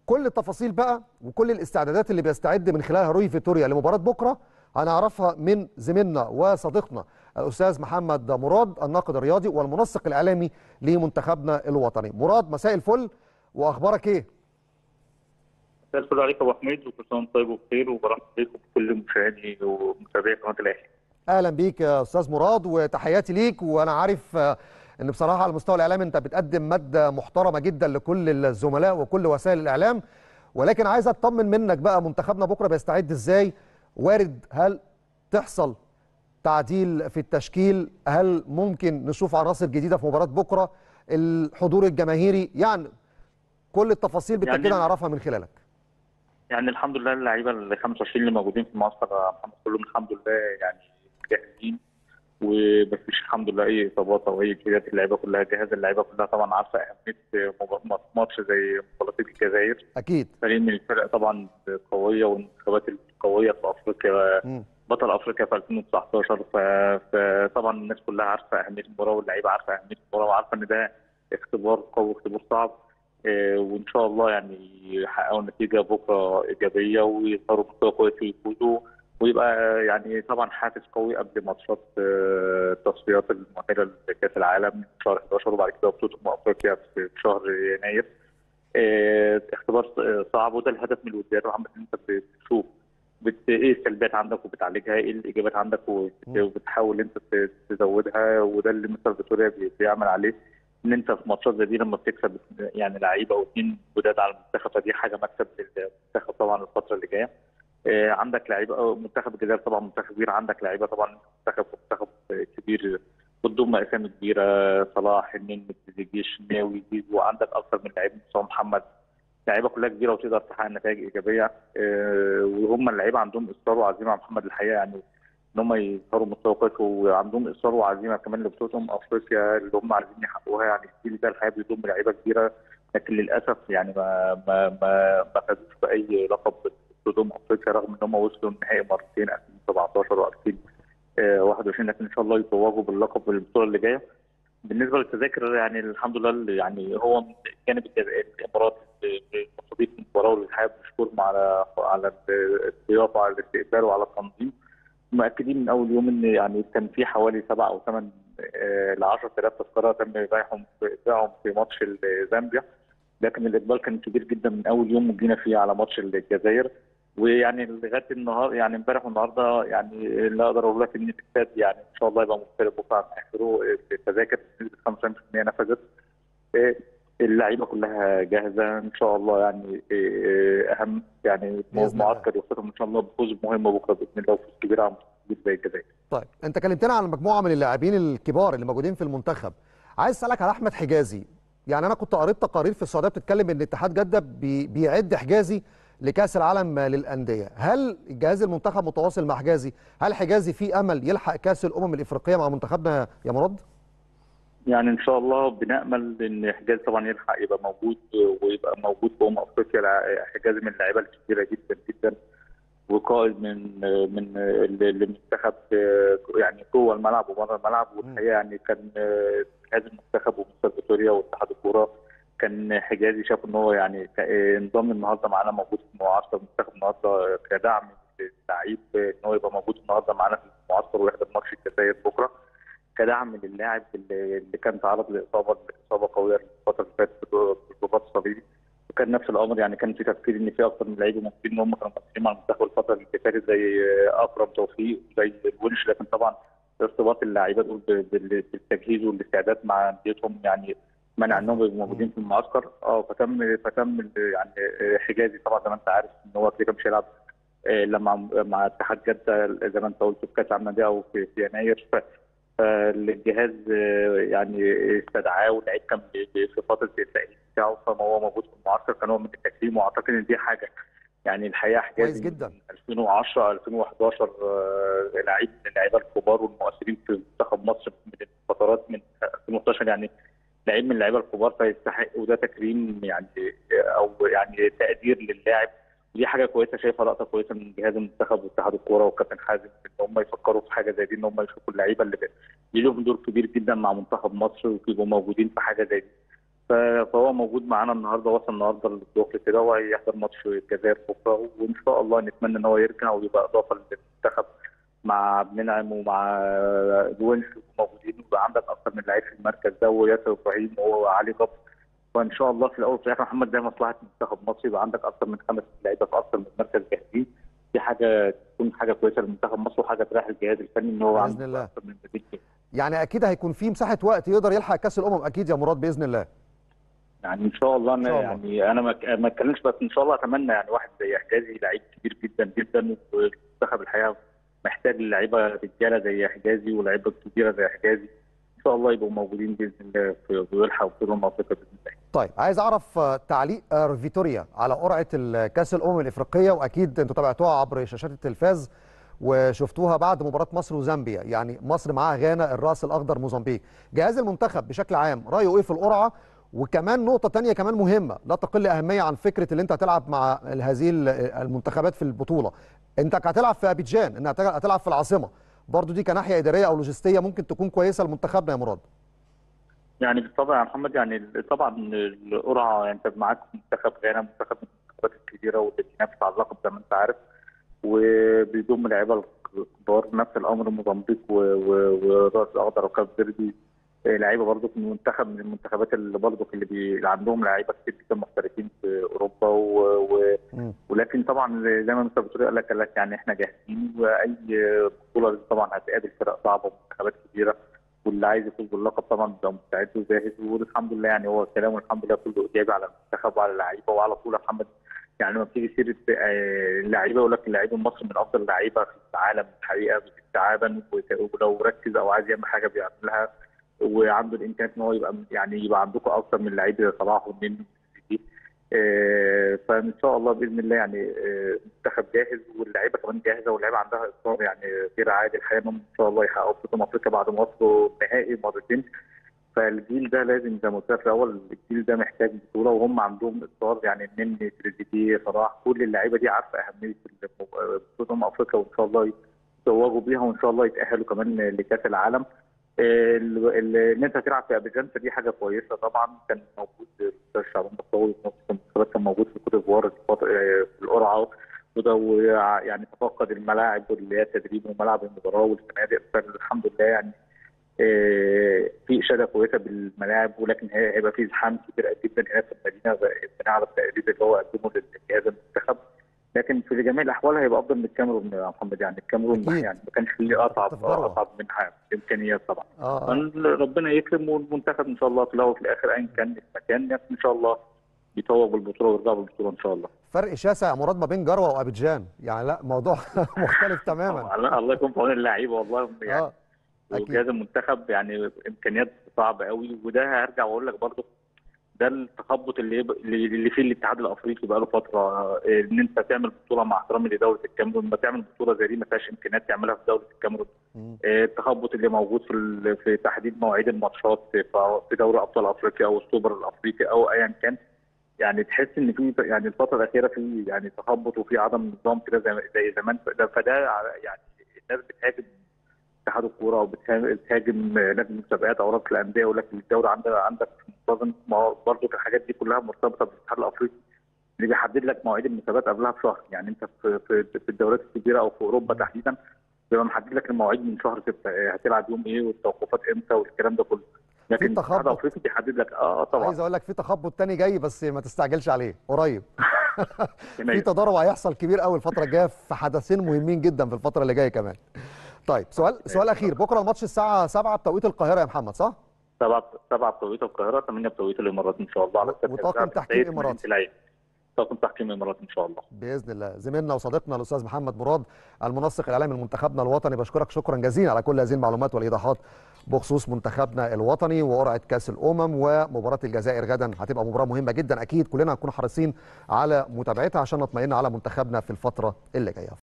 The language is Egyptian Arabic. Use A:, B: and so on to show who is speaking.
A: كل التفاصيل بقى وكل الاستعدادات اللي بيستعد من خلالها روي فيتوريا لمباراه بكره هنعرفها من زميلنا وصديقنا الاستاذ محمد مراد الناقد الرياضي والمنسق الاعلامي لمنتخبنا الوطني مراد مساء الفل واخبارك ايه
B: مساء الفل عليك يا ابو حميد وكل سنه وانت طيب وبخير وبرحب بيكم بكل مشاهدي ومتابعي قناه الاهلي
A: اهلا بيك يا استاذ مراد وتحياتي ليك وانا عارف ان بصراحه على المستوى الاعلامي انت بتقدم ماده محترمه جدا لكل الزملاء وكل وسائل الاعلام ولكن عايز اطمن منك بقى منتخبنا بكره بيستعد ازاي وارد هل تحصل تعديل في التشكيل هل ممكن نشوف عناصر جديده في مباراه بكره الحضور الجماهيري يعني كل التفاصيل بالتاكيد
B: يعني
A: هنعرفها من خلالك
B: يعني الحمد لله اللعيبه ال 25 اللي موجودين في المعسكر محمد كلهم الحمد لله يعني جاهزين ومفيش الحمد لله اي اصابات او اي كيدات اللعيبه كلها جاهزه اللعيبه كلها طبعا عارفه اهميه ماتش زي مباراه الجزائر
A: اكيد
B: فريق من الفرق طبعا قويه والمنتخبات القويه في افريقيا
A: مم.
B: بطل افريقيا في 2019 ف- فطبعا الناس كلها عارفه اهميه المباراه واللعيبه عارفه اهميه المباراه وعارفه ان ده اختبار قوي اختبار صعب آه، وان شاء الله يعني يحققوا نتيجه بكره ايجابيه ويظهروا بمستوى كويس ويفوزوا ويبقى يعني طبعا حافز قوي قبل ماتشات آه، التصفيات المؤهله لكاس العالم في شهر 11 وبعد كده بطوله أمم افريقيا في شهر يناير آه، اختبار صعب وده الهدف من الوديات محمد ان انت بتشوف بت... ايه السلبيات عندك وبتعالجها ايه الايجابيات عندك وبت...
A: مم.
B: وبتحاول انت ت- تزودها وده اللي مستر فيتوريا بي- بيعمل عليه ان انت في ماتشات زي دي لما بتكسب يعني لعيبه او اثنين جداد على المنتخب فدي حاجه مكسب للمنتخب طبعا الفتره اللي جايه آه، عندك لعيبه أو منتخب الجزائر طبعا منتخب كبير عندك لعيبه طبعا منتخب منتخب كبير بتضم اسامي كبيره صلاح النني تريزيجيه الشناوي زيزو وعندك اكثر من لعيب مصطفى محمد لعيبه كلها كبيره وتقدر تحقق نتائج ايجابيه آه، وهم اللعيبه عندهم اصرار وعزيمه على محمد الحقيقه يعني ان هم يظهروا مستوى كويس وعندهم اصرار وعزيمه كمان لبطوله امم افريقيا اللي هم عايزين يحققوها يعني الجيل ده الحقيقه بيضم لعيبه كبيره لكن للاسف يعني ما ما ما ما فازوش باي لقب بطوله امم افريقيا رغم ان هم وصلوا النهائي مرتين 2017 و2021 لكن ان شاء الله يتوجوا باللقب في البطوله اللي جايه بالنسبه للتذاكر يعني الحمد لله يعني هو من جانب الجزائر الامارات مستضيف المباراه والحقيقه بنشكرهم على على الضيافه وعلى الاستقبال وعلى التنظيم مؤكدين من اول يوم ان يعني كان في حوالي سبع او ثمان ل 10000 تذكره تم بيعهم بيعهم في ماتش زامبيا لكن الاقبال كان كبير جدا من اول يوم جينا فيه على ماتش الجزائر ويعني لغايه النهار يعني امبارح والنهارده يعني اللي اقدر اقول لك ان الاستاد يعني ان شاء الله يبقى مختلف بكره عن اخره التذاكر بنسبه 95% نفذت اللعيبه كلها جاهزه ان شاء الله يعني اهم يعني
A: بإذن
B: معسكر يوصلهم ان شاء الله بفوز مهم بكره باذن الله وفوز كبير على منتخب زي الجزائر.
A: طيب انت كلمتنا عن مجموعه من اللاعبين الكبار اللي موجودين في المنتخب عايز اسالك على احمد حجازي يعني انا كنت قريت تقارير في السعوديه بتتكلم ان اتحاد جده بي بيعد حجازي لكاس العالم للانديه هل جهاز المنتخب متواصل مع حجازي هل حجازي في امل يلحق كاس الامم الافريقيه مع منتخبنا يا مراد
B: يعني ان شاء الله بنامل ان حجاز طبعا يلحق يبقى موجود ويبقى موجود في امم افريقيا حجاز من اللعيبه الكبيره جدا جدا وقائد من من المنتخب يعني جوه الملعب وبره الملعب والحقيقه يعني كان جهاز المنتخب ومستر فيتوريا واتحاد الكوره كان حجازي شاف ان هو يعني انضم النهارده معانا موجود في معسكر المنتخب النهارده كدعم للعيب ان هو يبقى موجود النهارده معانا في المعسكر ويحضر ماتش الجزائر بكره كدعم للاعب اللي كان تعرض لاصابه اصابه قويه الفتره اللي فاتت بالرباط الصليبي وكان نفس الامر يعني كان في تفكير ان في اكثر من لعيبه ممكن ان هم كانوا مؤثرين مع المنتخب الفتره اللي فاتت زي اكرم توفيق زي الونش لكن طبعا ارتباط اللعيبه دول بالتجهيز والاستعداد مع انديتهم يعني منع انهم يبقوا موجودين في المعسكر اه فتم فتم يعني حجازي طبعا زي ما انت عارف ان هو كده مش هيلعب لما مع اتحاد جده زي ما انت قلت في كاس العالم للانديه او في, في يناير فالجهاز يعني استدعاه واللعيب كان في فتره التاهيل بتاعه فما هو موجود في المعسكر كنوع من التكريم واعتقد ان دي حاجه يعني الحقيقه حجاز
A: كويس جدا
B: 2010 2011 لعيب من اللعيبه الكبار والمؤثرين في منتخب مصر من الفترات من 2011 يعني لعيب من اللعيبه الكبار فيستحق وده تكريم يعني او يعني تقدير للاعب دي حاجه كويسه شايفها لقطه كويسه من جهاز المنتخب واتحاد الكوره والكابتن حازم ان هم يفكروا في حاجه زي دي ان هم يشوفوا اللعيبه اللي ليهم دور كبير جدا مع منتخب مصر ويبقوا موجودين في حاجه زي دي ف- فهو موجود معانا النهارده وصل النهارده الظهر كده وهيحضر ماتش الجزائر بكره وان شاء الله نتمنى ان هو يرجع ويبقى اضافه للمنتخب مع عبد المنعم ومع جوينش موجودين ويبقى عندك اكثر من لعيب في المركز ده وياسر ابراهيم وعلي جبر وان شاء الله في الاول وفي الاخر محمد ده مصلحه منتخب مصر يبقى عندك اكثر من خمس لعيبه في اكثر من مركز جاهزين دي حاجه تكون حاجه كويسه لمنتخب مصر وحاجه تريح الجهاز الفني ان هو
A: بإذن
B: عنده
A: الله.
B: اكثر من بديل كده.
A: يعني اكيد هيكون في مساحه وقت يقدر يلحق كاس الامم اكيد يا مراد باذن الله
B: يعني ان شاء الله انا
A: إن شاء الله.
B: يعني انا ما ك- ما اتكلمش بس ان شاء الله اتمنى يعني واحد زي حجازي لعيب كبير جدا جدا والمنتخب الحقيقه محتاج لعيبه رجاله زي حجازي ولاعيبه كبيره زي حجازي ان شاء الله يبقوا موجودين باذن الله في ويلحقوا في امم افريقيا باذن الله
A: طيب عايز اعرف آه، تعليق آه، فيتوريا على قرعه ال- كاس الامم الافريقيه واكيد انتوا تابعتوها عبر شاشات التلفاز وشفتوها بعد مباراه مصر وزامبيا يعني مصر معاها غانا الراس الاخضر موزمبيق جهاز المنتخب بشكل عام رايه ايه في القرعه وكمان نقطه تانية كمان مهمه لا تقل اهميه عن فكره اللي انت هتلعب مع هذه ال- المنتخبات في البطوله انت هتلعب في ابيجان انك هتلعب في العاصمه برضو دي كناحيه اداريه او لوجستيه ممكن تكون كويسه لمنتخبنا يا مراد
B: يعني بالطبع يا محمد يعني طبعا القرعه يعني انت معاك منتخب غانا منتخب من المنتخبات الكبيره واللي بينافس على اللقب زي ما انت عارف وبيضم لعيبه الكبار نفس الامر موزمبيق و- و- وراس الاخضر وكاب فيردي آه، لعيبه برضه من منتخب من المنتخبات اللي برضه اللي, بي... اللي عندهم لعيبه كتير جدا محترفين في اوروبا و... و...
A: مم.
B: ولكن طبعا زي ما مستر بتقول قال لك قال لك يعني احنا جاهزين واي بطوله طبعا هتقابل فرق صعبه ومنتخبات كبيره واللي عايز يفوز باللقب طبعا بيبقى مستعد وجاهز والحمد لله يعني هو كلامه الحمد لله كله ايجابي على المنتخب وعلى اللعيبه وعلى طول يا محمد يعني لما بتيجي سيره آه، اللعيبه يقول لك اللعيبه المصري من افضل اللعيبه في العالم الحقيقه استيعابا وت- ولو ركز او عايز يعمل حاجه بيعملها وعنده الامكانيات ان هو يبقى يعني يبقى عندكم اكثر من لعيب زي صلاح ومنه دي آه، فان شاء الله باذن الله يعني آه، المنتخب جاهز واللعيبه كمان جاهزه واللعيبه عندها اصرار يعني غير عادي الحقيقه انهم ان شاء الله يحققوا في امم افريقيا بعد ما وصلوا نهائي مرتين فالجيل ده لازم زي ما قلت لك في الاول الجيل ده محتاج بطوله وهم عندهم اصرار يعني النني تريزيجيه صلاح كل اللعيبه دي عارفه اهميه بطوله امم افريقيا وان شاء الله يتوجوا بيها وان شاء الله يتاهلوا كمان لكاس العالم ال- ال- ان انت تلعب في ابيجان فدي حاجه كويسه طبعا كان موجود الاستاذ شعبان بطاوي في نص المنتخبات كان موجود في كوت ديفوار الفترة- في القرعه وده ويع- يعني تفقد الملاعب واللي هي التدريب وملعب المباراه والفنادق فالحمد لله يعني آه، في اشاده كويسه بالملاعب ولكن هي- هيبقى في زحام كبير جدا هنا في المدينه بناء على التقرير اللي هو قدمه للجهاز المنتخب لكن في جميع الاحوال هيبقى افضل من الكاميرون يا محمد يعني الكاميرون
A: أكيد.
B: يعني ما كانش فيه اصعب
A: تفجروا.
B: اصعب منها امكانيات طبعا
A: اه
B: ربنا يكرم والمنتخب ان شاء الله في الاول وفي الاخر ايا كان المكان يعني ان شاء الله يتوج بالبطوله ويرجع بالبطوله ان شاء الله
A: فرق شاسع يا مراد ما بين جروه وابيجان يعني لا موضوع مختلف تماما
B: الله الله يكون في عون اللعيبه والله يعني
A: اه أكيد.
B: وجهاز المنتخب يعني امكانيات صعبه قوي وده هرجع واقول لك برضه ده التخبط اللي يب... اللي اللي فيه الاتحاد الافريقي بقى له فتره آه، ان انت تعمل بطوله مع احترامي لدوله الكاميرون ما تعمل بطوله زي دي ما فيهاش امكانيات تعملها في دوله الكاميرون
A: مم.
B: آه، التخبط اللي موجود في ال- في تحديد مواعيد الماتشات في في دوري ابطال افريقيا او السوبر الافريقي او ايا كان يعني تحس ان في يعني الفتره الاخيره في يعني تخبط وفي عدم نظام كده زي زي زمان فده, فده يعني الناس بتهاجم اتحاد الكوره او بتها- بتهاجم لجنه المسابقات او رابطه الانديه يقول لك الدوري عندك عندك منتظم ما هو برضه الحاجات دي كلها مرتبطه بالاتحاد الافريقي اللي بيحدد لك مواعيد المسابقات قبلها بشهر يعني انت في في, في الدوريات الكبيره او في اوروبا تحديدا بيبقى محدد لك المواعيد من شهر سته إيه هتلعب يوم ايه والتوقفات امتى والكلام ده كله لكن الاتحاد
A: تخبط.
B: الافريقي بيحدد لك اه طبعا
A: عايز اقول لك في تخبط تاني جاي بس ما تستعجلش عليه قريب في
B: هنا-
A: تضارب هيحصل كبير قوي الفتره الجايه في حدثين مهمين جدا في الفتره اللي جايه كمان طيب سؤال سؤال اخير بكره الماتش الساعه 7 بتوقيت القاهره يا محمد صح
B: سبعه سبعه بتوقيت القاهره ثمانيه بتوقيت الامارات ان شاء الله على استاد
A: وطاقم
B: الزعبي
A: تحكيم
B: السيد من
A: إماراتي.
B: العين. طاقم تحكيم اماراتي ان شاء الله
A: باذن الله زميلنا وصديقنا الاستاذ محمد مراد المنسق الاعلامي لمنتخبنا الوطني بشكرك شكرا جزيلا على كل هذه المعلومات والايضاحات بخصوص منتخبنا الوطني وقرعه كاس الامم ومباراه الجزائر غدا هتبقى مباراه مهمه جدا اكيد كلنا هنكون حريصين على متابعتها عشان نطمئن على منتخبنا في الفتره اللي جايه